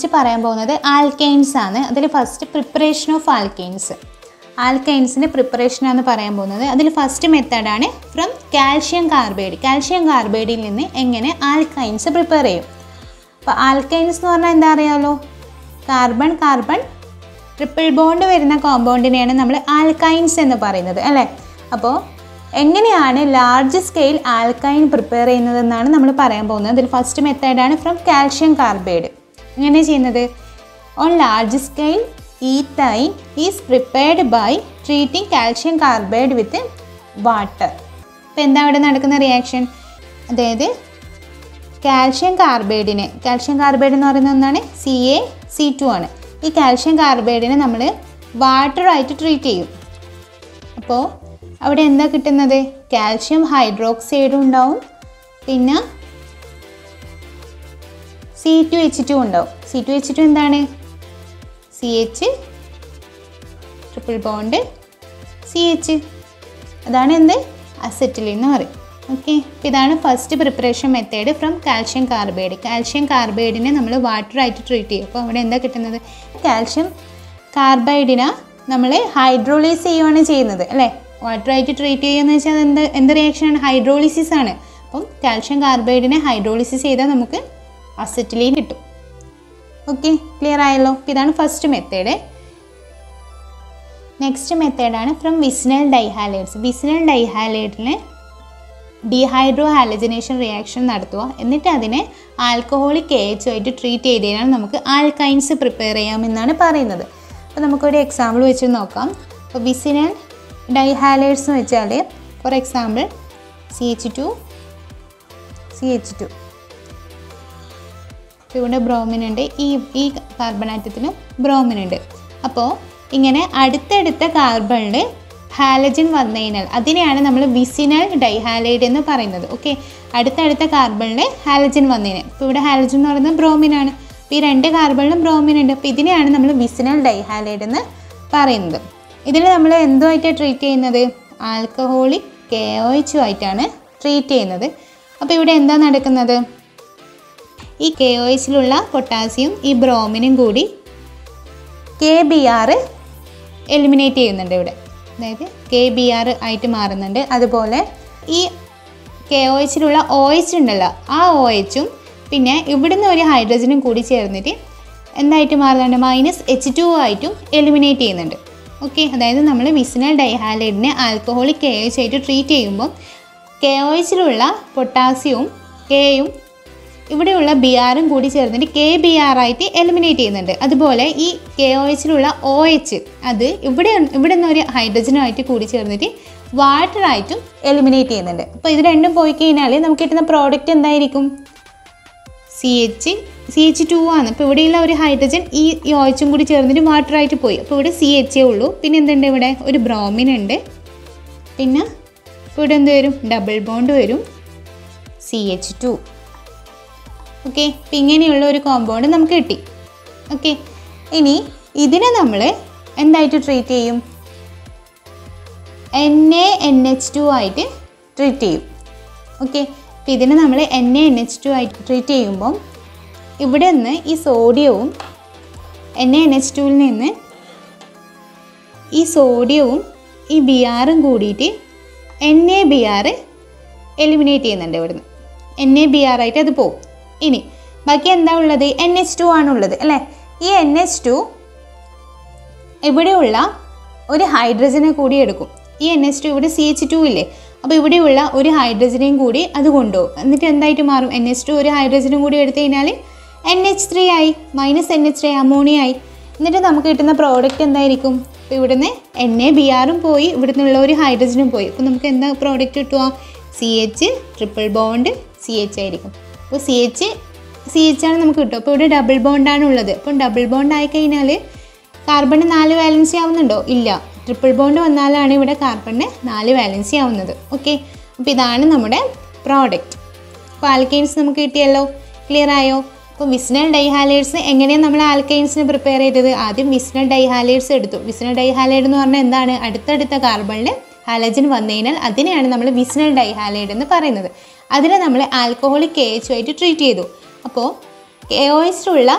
next പറയാൻ പോകുന്നത് alkynes ആണ് അതിൽ ഫസ്റ്റ് പ്രിപ്പറേഷൻ ഓഫ് ആൽക്കൈൻസ് ആൽക്കൈൻസിൻ്റെ പ്രിപ്പറേഷനാണ് പറയാൻ പോകുന്നത് അതിൽ ഫസ്റ്റ് മെത്തേഡാണ് ഫ്രം കാൽഷ്യം കാർബൈഡ് കാൽഷ്യം കാർബൈഡിൽ നിന്ന് എങ്ങനെ ആൽക്കൈൻസ് പ്രിപ്പയർ ചെയ്യും അപ്പോൾ ആൽക്കൈൻസ് എന്ന് പറഞ്ഞാൽ എന്താ അറിയാമല്ലോ കാർബൺ കാർബൺ ട്രിപ്പിൾ ബോണ്ട് വരുന്ന കോമ്പൗണ്ടിനെയാണ് നമ്മൾ ആൽക്കൈൻസ് എന്ന് പറയുന്നത് അല്ലേ അപ്പോൾ എങ്ങനെയാണ് ലാർജ് സ്കെയിൽ ആൽക്കൈൻ പ്രിപ്പയർ ചെയ്യുന്നതെന്നാണ് നമ്മൾ പറയാൻ പോകുന്നത് അതിൽ ഫസ്റ്റ് മെത്തേഡാണ് ഫ്രം കാൽഷ്യം കാർബൈഡ് എങ്ങനെ ചെയ്യുന്നത് on large scale ethyne is prepared by treating calcium carbide with water അപ്പോൾ എന്താ അവിടെ നടക്കുന്ന റിയാക്ഷൻ അതായത് കാൽഷ്യം കാർബൈഡിനെ കാൽഷ്യം കാർബൈഡ് എന്ന് പറയുന്നത് ഒന്നാണ് സി എ സി ടു ആണ് ഈ കാൽഷ്യം കാർബൈഡിനെ നമ്മൾ വാട്ടറായിട്ട് ട്രീറ്റ് ചെയ്യും അപ്പോൾ അവിടെ എന്താ കിട്ടുന്നത് കാൽഷ്യം ഹൈഡ്രോക്സൈഡും ഉണ്ടാവും പിന്നെ സി ടു എച്ച് ടു ഉണ്ടാവും സി ടു എച്ച് ടു എന്താണ് C H triple bond C H അതാണ് എന്ത് അസറ്റിലിൻ എന്ന് പറയും ഓക്കെ അപ്പോൾ ഇതാണ് first preparation method from calcium carbide calcium കാർബൈഡിനെ നമ്മൾ വാട്ടറായിട്ട് ട്രീറ്റ് ചെയ്യും അപ്പോൾ അവിടെ എന്താ കിട്ടുന്നത് കാൽഷ്യം കാർബൈഡിനെ നമ്മൾ ഹൈഡ്രോളൈസ് ചെയ്യുകയാണ് ചെയ്യുന്നത് അല്ലേ വാട്ടറായിട്ട് ട്രീറ്റ് ചെയ്യുകയെന്ന് വെച്ചാൽ അത് എന്ത് എന്ത് റിയാക്ഷനാണ് ഹൈഡ്രോളിസിസ് ആണ് അപ്പം കാൽഷ്യം കാർബൈഡിനെ ഹൈഡ്രോളിസിസ് ചെയ്താൽ നമുക്ക് അസറ്റിലീൻ കിട്ടും ഓക്കെ ക്ലിയർ ആയല്ലോ അപ്പോൾ ഇതാണ് ഫസ്റ്റ് മെത്തേഡ് നെക്സ്റ്റ് മെത്തേഡാണ് ഫ്രം വിസ്നൽ ഡൈഹാലൈഡ്സ് വിസ്നൽ ഡൈഹാലൈഡിന് ഡീഹൈഡ്രോ ഹാലജനേഷൻ റിയാക്ഷൻ നടത്തുക എന്നിട്ട് അതിനെ ആൽക്കഹോളിക് എച്ച് ആയിട്ട് ട്രീറ്റ് ചെയ്ത് കഴിഞ്ഞാൽ നമുക്ക് ആൽക്കൈൻസ് പ്രിപ്പയർ ചെയ്യാമെന്നാണ് പറയുന്നത് അപ്പോൾ നമുക്കൊരു എക്സാമ്പിൾ വെച്ച് നോക്കാം അപ്പോൾ വിസിനൽ ഡൈഹാലൈഡ്സ് എന്ന് വെച്ചാൽ for example C H two C H two ഇവിടെ ബ്രോമിൻ ഉണ്ട് ഈ ഈ കാർബൺ ആറ്റത്തിലും ബ്രോമിൻ ഉണ്ട് അപ്പോൾ ഇങ്ങനെ അടുത്തടുത്ത കാർബണിൽ ഹാലജൻ വന്നു കഴിഞ്ഞാൽ അതിനെയാണ് നമ്മൾ വിസിനൽ ഡൈഹാലൈഡ് എന്ന് പറയുന്നത് ഓക്കെ അടുത്തടുത്ത കാർബണിൽ ഹാലജൻ വന്നതിന് ഇപ്പോൾ ഇവിടെ ഹാലജൻ എന്ന് പറയുന്നത് ബ്രോമിൻ ആണ് അപ്പോൾ ഈ രണ്ട് കാർബണിലും ബ്രോമിൻ ഉണ്ട് അപ്പോൾ ഇതിനെയാണ് നമ്മൾ വിസിനൽ ഡൈഹാലൈഡ് എന്ന് പറയുന്നത് ഇതിൽ നമ്മൾ എന്തുമായിട്ടാണ് ട്രീറ്റ് ചെയ്യുന്നത് ആൽക്കഹോളിക് കെ ഒ എച്ച് ആയിട്ടാണ് ട്രീറ്റ് ചെയ്യുന്നത് അപ്പോൾ ഇവിടെ എന്താ നടക്കുന്നത് ഈ കെ ഒ എച്ചിലുള്ള പൊട്ടാസ്യം ഈ ബ്രോമിനും കൂടി കെ ബി ആർ എലിമിനേറ്റ് ചെയ്യുന്നുണ്ട് ഇവിടെ അതായത് കെ ബി ആർ ആയിട്ട് മാറുന്നുണ്ട് അതുപോലെ ഈ കെ ഒ എച്ചിലുള്ള ഒ എച്ച് ഉണ്ടല്ലോ ആ ഒ എച്ചും പിന്നെ ഇവിടുന്ന് ഒരു ഹൈഡ്രജനും കൂടി ചേർന്നിട്ട് എന്തായിട്ട് മാറുന്നുണ്ട് മൈനസ് എച്ച് ടു ആയിട്ടും എലിമിനേറ്റ് ചെയ്യുന്നുണ്ട് ഓക്കെ അതായത് നമ്മൾ വിസിനൽ ഡൈഹാലൈഡിനെ ആൽക്കഹോളിക് കെ എച്ച് ആയിട്ട് ട്രീറ്റ് ചെയ്യുമ്പോൾ കെ ഒ എച്ചിലുള്ള പൊട്ടാസ്യവും കെയും ഇവിടെയുള്ള ബി ആറും കൂടി ചേർന്നിട്ട് കെ ബി ആർ ആയിട്ട് എലിമിനേറ്റ് ചെയ്യുന്നുണ്ട് അതുപോലെ ഈ കെ ഒ എച്ചിലുള്ള ഒ എച്ച് അത് ഇവിടെ ഇവിടെ നിന്ന് ഒരു ഹൈഡ്രജനുമായിട്ട് കൂടി ചേർന്നിട്ട് വാട്ടറായിട്ടും എലിമിനേറ്റ് ചെയ്യുന്നുണ്ട് അപ്പോൾ ഇത് രണ്ടും പോയി കഴിഞ്ഞാൽ നമുക്ക് കിട്ടുന്ന പ്രോഡക്റ്റ് എന്തായിരിക്കും C H C H two ആണ് അപ്പോൾ ഇവിടെയുള്ള ഒരു ഹൈഡ്രജൻ ഈ ഈ ഒ എച്ചും കൂടി ചേർന്നിട്ട് വാട്ടറായിട്ട് പോയി അപ്പോൾ ഇവിടെ സി എച്ചേ ഉള്ളൂ പിന്നെ എന്തുണ്ട് ഇവിടെ ഒരു ബ്രോമിൻ ഉണ്ട് പിന്നെ ഇപ്പോൾ ഇവിടെ എന്ത് വരും ഡബിൾ ബോണ്ട് വരും സി എച്ച് ടു ഓക്കെ അപ്പം ഇങ്ങനെയുള്ള ഒരു കോമ്പൗണ്ട് നമുക്ക് കിട്ടി ഓക്കെ ഇനി ഇതിനെ നമ്മൾ എന്തായിട്ട് ട്രീറ്റ് ചെയ്യും N A N H two ആയിട്ട് ട്രീറ്റ് ചെയ്യും ഓക്കെ അപ്പം ഇതിനെ നമ്മൾ N A N H two ആയിട്ട് ട്രീറ്റ് ചെയ്യുമ്പം ഇവിടെ നിന്ന് ഈ സോഡിയവും എൻ എ എൻ എച്ച് ടുവിൽ നിന്ന് ഈ സോഡിയവും ഈ ബി ആറും കൂടിയിട്ട് N A B R eliminate ചെയ്യുന്നുണ്ട് ഇവിടുന്ന് എൻ എ ബി ആർ ആയിട്ട് അത് പോകും ഇനി ബാക്കി എന്താ ഉള്ളത് എൻ എച്ച് ടു ആണുള്ളത് അല്ലേ ഈ എൻ എച്ച് ടു ഇവിടെയുള്ള ഒരു ഹൈഡ്രജനെ കൂടി എടുക്കും ഈ എൻ എച്ച് ടു ഇവിടെ സി എച്ച് ടു ഇല്ലേ അപ്പോൾ ഇവിടെയുള്ള ഒരു ഹൈഡ്രജനെയും കൂടി അത് കൊണ്ടുപോകും എന്നിട്ട് എന്തായിട്ട് മാറും എൻ എച്ച് ടു ഒരു ഹൈഡ്രജനും കൂടി എടുത്തു കഴിഞ്ഞാൽ എൻ എച്ച് ത്രീ ആയി minus N H three ammonia ആയി എന്നിട്ട് നമുക്ക് കിട്ടുന്ന പ്രോഡക്റ്റ് എന്തായിരിക്കും അപ്പോൾ ഇവിടുന്ന് എൻ എ ബി ആറും പോയി ഇവിടുന്നുള്ള ഒരു ഹൈഡ്രജനും പോയി അപ്പോൾ നമുക്ക് എന്താ പ്രോഡക്റ്റ് കിട്ടുക C H triple bond C H ആയിരിക്കും അപ്പോൾ സി എച്ച് സി എച്ച് ആണ് നമുക്ക് കിട്ടും അപ്പോൾ ഇവിടെ ഡബിൾ ബോണ്ടാണ് ഉള്ളത് അപ്പം ഡബിൾ ബോണ്ട് ആയി കഴിഞ്ഞാൽ കാർബണിന് നാല് വാലൻസി ആവുന്നുണ്ടോ ഇല്ല ട്രിപ്പിൾ ബോണ്ട് വന്നാലാണ് ഇവിടെ കാർബണിന് നാല് വാലൻസി ആവുന്നത് ഓക്കെ അപ്പോൾ ഇതാണ് നമ്മുടെ പ്രോഡക്റ്റ് അപ്പോൾ ആൽക്കൈൻസ് നമുക്ക് കിട്ടിയല്ലോ ക്ലിയർ ആയോ അപ്പോൾ വിസ്നൽ ഡൈഹാലൈഡ്സ് എങ്ങനെയാണ് നമ്മൾ ആൽക്കൈൻസിന് പ്രിപ്പയർ ചെയ്തത് ആദ്യം വിസ്നൽ ഡൈഹാലൈഡ്സ് എടുത്തു വിസ്നൽ ഡൈഹാലൈഡ് എന്ന് പറഞ്ഞാൽ എന്താണ് അടുത്തടുത്ത കാർബണിൽ ഹാലജൻ വന്നു കഴിഞ്ഞാൽ അതിനെയാണ് നമ്മൾ വിസ്നൽ ഡൈഹാലൈഡ് എന്ന് പറയുന്നത് അതിനെ നമ്മൾ ആൽക്കഹോളിക് കെ എച്ച് ആയിട്ട് ട്രീറ്റ് ചെയ്തു അപ്പോൾ കെ ഒ എച്ചിലുള്ള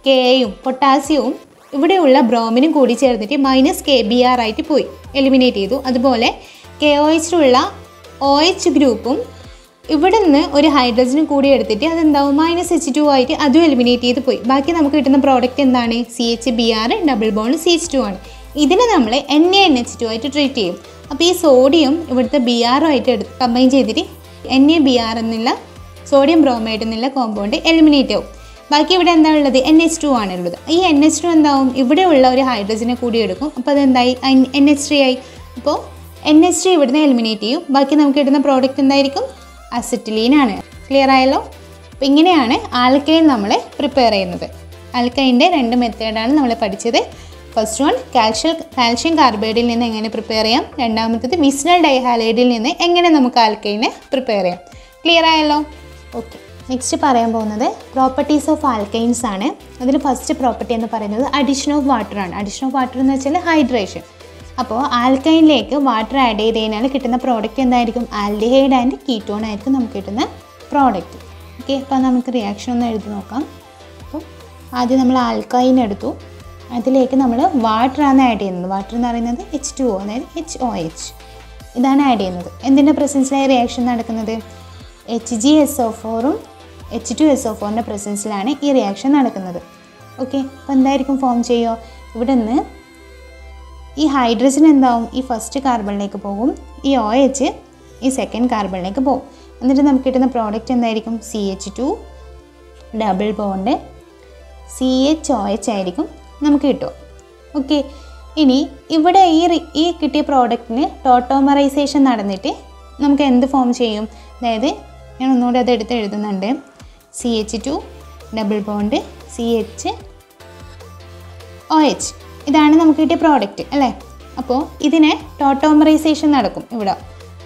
കെയും പൊട്ടാസ്യവും ഇവിടെയുള്ള ബ്രോമിനും കൂടി ചേർന്നിട്ട് മൈനസ് കെ ബി ആർ ആയിട്ട് പോയി എലിമിനേറ്റ് ചെയ്തു അതുപോലെ കെ ഒ എച്ചിലുള്ള ഒ എച്ച് ഗ്രൂപ്പും ഇവിടെ നിന്ന് ഒരു ഹൈഡ്രജനും കൂടി എടുത്തിട്ട് അതെന്താവും മൈനസ് എച്ച് ടു ആയിട്ട് അതും എലിമിനേറ്റ് ചെയ്ത് പോയി ബാക്കി നമുക്ക് കിട്ടുന്ന പ്രോഡക്റ്റ് എന്താണ് C H B R double bond C H two ആണ് ഇതിനെ നമ്മൾ N A N H two ആയിട്ട് ട്രീറ്റ് ചെയ്യും അപ്പോൾ ഈ സോഡിയം ഇവിടുത്തെ ബി ആറുമായിട്ട് എടുത്ത് കമ്പൈൻ ചെയ്തിട്ട് എൻ എ ബി ആർ എന്നുള്ള സോഡിയം ബ്രോമൈഡ് എന്നുള്ള കോമ്പൗണ്ട് എലിമിനേറ്റ് ആവും ബാക്കി ഇവിടെ എന്താ ഉള്ളത് എൻ എച്ച് ടു ആണ് ഉള്ളത് ഈ എൻ എച്ച് ടു എന്താവും ഇവിടെയുള്ള ഒരു ഹൈഡ്രജനെ കൂടി എടുക്കും അപ്പോൾ അതെന്തായി എൻ എച്ച് ത്രീ ആയി അപ്പോൾ എൻ എച്ച് ത്രീ ഇവിടുന്ന് എലിമിനേറ്റ് ചെയ്യും ബാക്കി നമുക്ക് കിട്ടുന്ന പ്രോഡക്റ്റ് എന്തായിരിക്കും അസിറ്റിലീൻ ആണ് ക്ലിയർ ആയല്ലോ അപ്പോൾ ഇങ്ങനെയാണ് ആൽക്കൈൻ നമ്മൾ പ്രിപ്പയർ ചെയ്യുന്നത് ആൽക്കൈൻ്റെ രണ്ട് മെത്തേഡാണ് നമ്മൾ പഠിച്ചത് ഫസ്റ്റ് വൺ കാൽഷ്യം കാൽഷ്യം കാർബൈഡിൽ നിന്ന് എങ്ങനെ പ്രിപ്പയർ ചെയ്യാം രണ്ടാമത്തേത് വിസ്നൽ ഡൈഹാലൈഡിൽ നിന്ന് എങ്ങനെ നമുക്ക് ആൽക്കൈനെ പ്രിപ്പയർ ചെയ്യാം ക്ലിയർ ആയല്ലോ ഓക്കെ നെക്സ്റ്റ് പറയാൻ പോകുന്നത് പ്രോപ്പർട്ടീസ് ഓഫ് ആൽക്കൈൻസ് ആണ് അതിൽ ഫസ്റ്റ് പ്രോപ്പർട്ടി എന്ന് പറയുന്നത് അഡീഷൻ ഓഫ് വാട്ടർ ആണ് അഡീഷൻ ഓഫ് വാട്ടർ എന്ന് വെച്ചാൽ ഹൈഡ്രേഷൻ അപ്പോൾ ആൽക്കൈനിലേക്ക് വാട്ടർ ആഡ് ചെയ്ത് കഴിഞ്ഞാൽ കിട്ടുന്ന പ്രോഡക്റ്റ് എന്തായിരിക്കും ആൽഡിഹൈഡ് ആൻഡ് കീറ്റോൺ ആയിരിക്കും നമുക്ക് കിട്ടുന്ന പ്രോഡക്റ്റ് ഓക്കെ അപ്പോൾ നമുക്ക് റിയാക്ഷൻ ഒന്ന് എഴുതി നോക്കാം അപ്പോൾ ആദ്യം നമ്മൾ ആൽക്കൈൻ എടുത്തു അതിലേക്ക് നമ്മൾ വാട്ടറാണ് ആഡ് ചെയ്യുന്നത് വാട്ടർ എന്ന് പറയുന്നത് എച്ച് ടു ഒ അതായത് എച്ച് ഒ എച്ച് ഇതാണ് ആഡ് ചെയ്യുന്നത് എന്തിൻ്റെ പ്രസൻസിലായി റിയാക്ഷൻ നടക്കുന്നത് എച്ച് ജി എസ് ഒ ഫോറും എച്ച് ടു എസ് ഒ ഫോറിൻ്റെ പ്രസൻസിലാണ് ഈ റിയാക്ഷൻ നടക്കുന്നത് ഓക്കെ അപ്പോൾ എന്തായിരിക്കും ഫോം ചെയ്യുമോ ഇവിടെ നിന്ന് ഈ ഹൈഡ്രജൻ എന്താവും ഈ ഫസ്റ്റ് കാർബണിലേക്ക് പോകും ഈ ഒ എച്ച് ഈ സെക്കൻഡ് കാർബണിലേക്ക് പോകും എന്നിട്ട് നമുക്ക് കിട്ടുന്ന പ്രോഡക്റ്റ് എന്തായിരിക്കും C H two double bond C H O H ആയിരിക്കും നമുക്ക് കിട്ടുക ഓക്കെ ഇനി ഇവിടെ ഈ റി- ഈ കിട്ടിയ പ്രോഡക്റ്റിന് ടോട്ടോമറൈസേഷൻ നടന്നിട്ട് നമുക്ക് എന്ത് ഫോം ചെയ്യും അതായത് ഞാൻ ഒന്നുകൂടി അത് എടുത്ത് എഴുതുന്നുണ്ട് C H two double bond C H O H ഇതാണ് നമുക്ക് കിട്ടിയ പ്രോഡക്റ്റ് അല്ലേ അപ്പോൾ ഇതിനെ ടോട്ടോമറൈസേഷൻ നടക്കും ഇവിടെ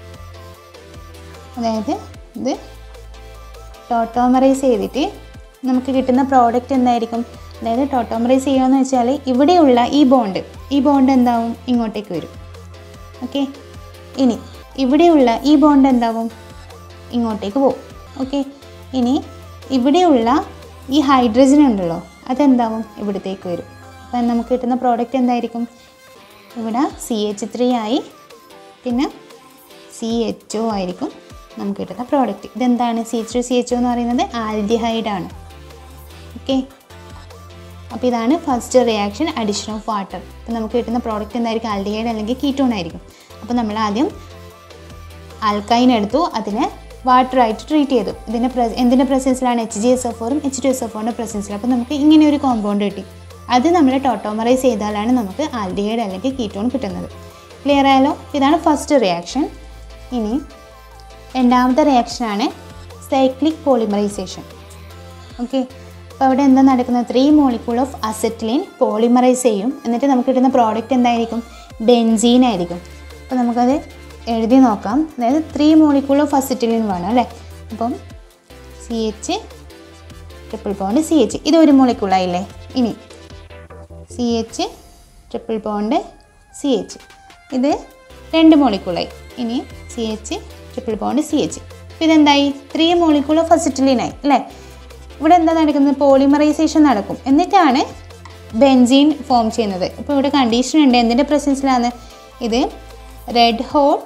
അതായത് ഇത് ടോട്ടോമറൈസ് ചെയ്തിട്ട് നമുക്ക് കിട്ടുന്ന പ്രോഡക്റ്റ് എന്തായിരിക്കും അതായത് ടോട്ടോമറൈസ് ചെയ്യുകയെന്ന് വെച്ചാൽ ഇവിടെയുള്ള ഈ ബോണ്ട് ഈ ബോണ്ട് എന്താവും ഇങ്ങോട്ടേക്ക് വരും ഓക്കെ ഇനി ഇവിടെയുള്ള ഈ ബോണ്ട് എന്താവും ഇങ്ങോട്ടേക്ക് പോകും ഓക്കെ ഇനി ഇവിടെയുള്ള ഈ ഹൈഡ്രജൻ ഉണ്ടല്ലോ അതെന്താവും ഇവിടത്തേക്ക് വരും അപ്പം നമുക്ക് കിട്ടുന്ന പ്രോഡക്റ്റ് എന്തായിരിക്കും ഇവിടെ സി എച്ച് ത്രീ ആയി പിന്നെ സി എച്ച് ഒ ആയിരിക്കും നമുക്ക് കിട്ടുന്ന പ്രോഡക്റ്റ് ഇതെന്താണ് C H C H O എന്ന് പറയുന്നത് ആൽഡിഹൈഡ് ആണ് ഓക്കെ അപ്പോൾ ഇതാണ് first reaction addition of water അപ്പോൾ നമുക്ക് കിട്ടുന്ന പ്രോഡക്റ്റ് എന്തായിരിക്കും ആൽഡിഹൈഡ് അല്ലെങ്കിൽ കീറ്റോൺ ആയിരിക്കും അപ്പോൾ നമ്മൾ ആദ്യം ആൽക്കൈൻ എടുത്തു അതിനെ വാട്ടർ ആയിട്ട് ട്രീറ്റ് ചെയ്തു ഇതിൻ്റെ പ്ര എന്തിൻ്റെ പ്രസൻസിലാണ് എച്ച് ജി എസ് എഫ് ഫോറും എച്ച് ടു എസ് എഫ് ഫോറിൻ്റെ പ്രസൻസിൽ അപ്പോൾ നമുക്ക് ഇങ്ങനെ ഒരു കോമ്പൗണ്ട് കിട്ടി അത് നമ്മൾ ടോട്ടോമറൈസ് ചെയ്താലാണ് നമുക്ക് ആൽഡിഹൈഡ് അല്ലെങ്കിൽ കീറ്റോൺ കിട്ടുന്നത് ക്ലിയർ ആയാലോ ഇതാണ് ഫസ്റ്റ് റിയാക്ഷൻ ഇനി രണ്ടാമത്തെ റിയാക്ഷനാണ് സൈക്ലിക് പോളിമറൈസേഷൻ ഓക്കെ അപ്പോൾ അവിടെ എന്താ നടക്കുന്നത് three molecule of acetylene polymerise ചെയ്യും എന്നിട്ട് നമുക്ക് കിട്ടുന്ന പ്രോഡക്റ്റ് എന്തായിരിക്കും ബെൻസീൻ ആയിരിക്കും അപ്പോൾ നമുക്കത് എഴുതി നോക്കാം അതായത് ത്രീ മോളിക്യൂൾ ഓഫ് അസറ്റിലിൻ വേണം അല്ലേ അപ്പം C H triple bond C H ഇത് ഒരു മോളിക്യൂളായില്ലേ ഇനി C H triple bond C H ഇത് രണ്ട് മോളിക്യൂളായി ഇനി C H triple bond C H അപ്പോൾ ഇതെന്തായി ത്രീ മോളിക്യൂൾ ഓഫ് അസിറ്റിലിനായി അല്ലേ ഇവിടെ എന്താ നടക്കുന്നത് പോളിമറൈസേഷൻ നടക്കും എന്നിട്ടാണ് ബെൻസീൻ ഫോം ചെയ്യുന്നത് ഇപ്പോൾ ഇവിടെ കണ്ടീഷൻ ഉണ്ട് എന്തിൻ്റെ പ്രസൻസിലാണ് ഇത് റെഡ് ഹോട്ട്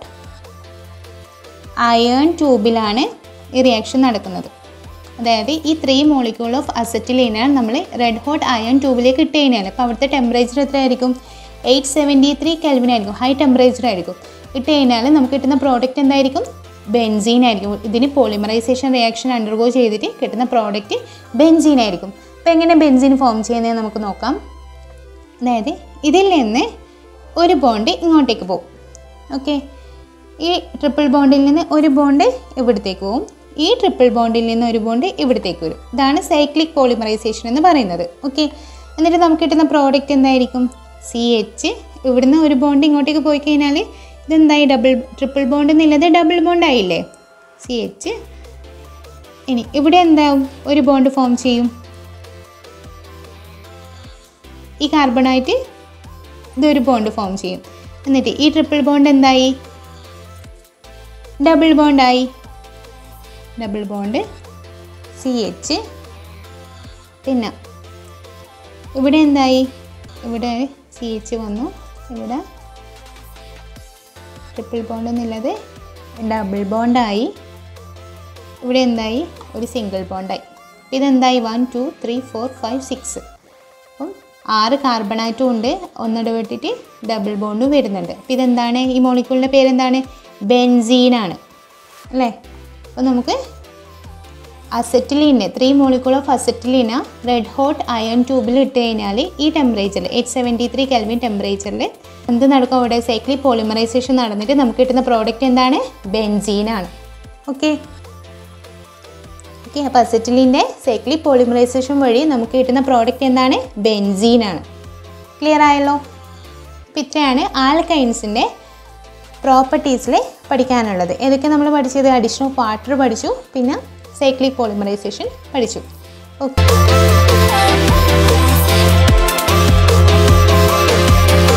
അയേൺ ട്യൂബിലാണ് ഈ റിയാക്ഷൻ നടക്കുന്നത് അതായത് ഈ ത്രീ മോളിക്യൂൾ ഓഫ് അസറ്റിലിനാണ് നമ്മൾ റെഡ് ഹോട്ട് അയൺ ട്യൂബിലേക്ക് ഇട്ട് കഴിഞ്ഞാൽ അപ്പോൾ അവിടുത്തെ ടെമ്പറേച്ചർ എത്രയായിരിക്കും എയ്റ്റ് സെവൻറ്റി ത്രീ കെൽവിൻ ആയിരിക്കും ഹൈ ടെമ്പറേച്ചർ ആയിരിക്കും ഇട്ട് കഴിഞ്ഞാൽ നമുക്ക് കിട്ടുന്ന പ്രോഡക്റ്റ് എന്തായിരിക്കും ബെൻസീൻ ആയിരിക്കും ഇതിന് പോളിമറൈസേഷൻ റിയാക്ഷൻ അണ്ടർഗോ ചെയ്തിട്ട് കിട്ടുന്ന പ്രോഡക്റ്റ് ബെൻസീൻ ആയിരിക്കും അപ്പോൾ എങ്ങനെ ബെൻസീൻ ഫോം ചെയ്യുന്നത് നമുക്ക് നോക്കാം അതായത് ഇതിൽ നിന്ന് ഒരു ബോണ്ട് ഇങ്ങോട്ടേക്ക് പോകും ഓക്കെ ഈ ട്രിപ്പിൾ ബോണ്ടിൽ നിന്ന് ഒരു ബോണ്ട് ഇവിടത്തേക്ക് പോകും ഈ ട്രിപ്പിൾ ബോണ്ടിൽ നിന്ന് ഒരു ബോണ്ട് ഇവിടത്തേക്ക് വരും ഇതാണ് സൈക്ലിക് പോളിമറൈസേഷൻ എന്ന് പറയുന്നത് ഓക്കെ എന്നിട്ട് നമുക്ക് കിട്ടുന്ന പ്രോഡക്റ്റ് എന്തായിരിക്കും സി എച്ച് ഇവിടുന്ന് ഒരു ബോണ്ട് ഇങ്ങോട്ടേക്ക് പോയി കഴിഞ്ഞാൽ ഇതെന്തായി ഡബിൾ ട്രിപ്പിൾ ബോണ്ട് എന്നുള്ളത് ഡബിൾ ബോണ്ട് ആയില്ലേ സി എച്ച് ഇനി ഇവിടെ എന്താവും ഒരു ബോണ്ട് ഫോം ചെയ്യും ഈ കാർബണായിട്ട് ഇതൊരു ബോണ്ട് ഫോം ചെയ്യും എന്നിട്ട് ഈ ട്രിപ്പിൾ ബോണ്ട് എന്തായി ഡബിൾ ബോണ്ടായി ഡബിൾ ബോണ്ട് സി എച്ച് പിന്നെ ഇവിടെ എന്തായി ഇവിടെ സി എച്ച് വന്നു ഇവിടെ ട്രിപ്പിൾ ബോണ്ട് എന്നുള്ളത് ഡബിൾ ബോണ്ടായി ഇവിടെ എന്തായി ഒരു സിംഗിൾ ബോണ്ടായി അപ്പോൾ ഇതെന്തായി one two three four five six അപ്പം ആറ് കാർബണാറ്റും ഉണ്ട് ഒന്നിടവിട്ടിട്ട് ഡബിൾ ബോണ്ടും വരുന്നുണ്ട് അപ്പോൾ ഇതെന്താണ് ഈ മോളിക്യൂളിൻ്റെ പേരെന്താണ് ബെൻസീനാണ് അല്ലേ അപ്പോൾ നമുക്ക് അസറ്റിലീനെ three molecule of acetylene red hot iron ട്യൂബിൽ ഇട്ട് കഴിഞ്ഞാൽ ഈ ടെമ്പറേച്ചറിൽ എയ്റ്റ് സെവൻറ്റി ത്രീ കെൽവിൻ ടെമ്പറേച്ചറിൽ എന്ത് നടക്കും അവിടെ സൈക്ലിക് പോളിമറൈസേഷൻ നടന്നിട്ട് നമുക്ക് കിട്ടുന്ന പ്രോഡക്റ്റ് എന്താണ് ബെൻസീനാണ് ഓക്കെ ഓക്കെ അപ്പോൾ അസറ്റിലിൻ്റെ സൈക്ലിക് പോളിമറൈസേഷൻ വഴി നമുക്ക് കിട്ടുന്ന പ്രോഡക്റ്റ് എന്താണ് ബെൻസീനാണ് ക്ലിയർ ആയല്ലോ അപ്പോൾ ഇത്രയാണ് ആൽക്കൈൻസിൻ്റെ പ്രോപ്പർട്ടീസിൽ പഠിക്കാനുള്ളത് ഏതൊക്കെ നമ്മൾ പഠിച്ചത് അഡീഷൻ ഓഫ് വാട്ടർ പഠിച്ചു പിന്നെ സൈക്ലിക് പോളിമറൈസേഷൻ പഠിച്ചു ഓക്കെ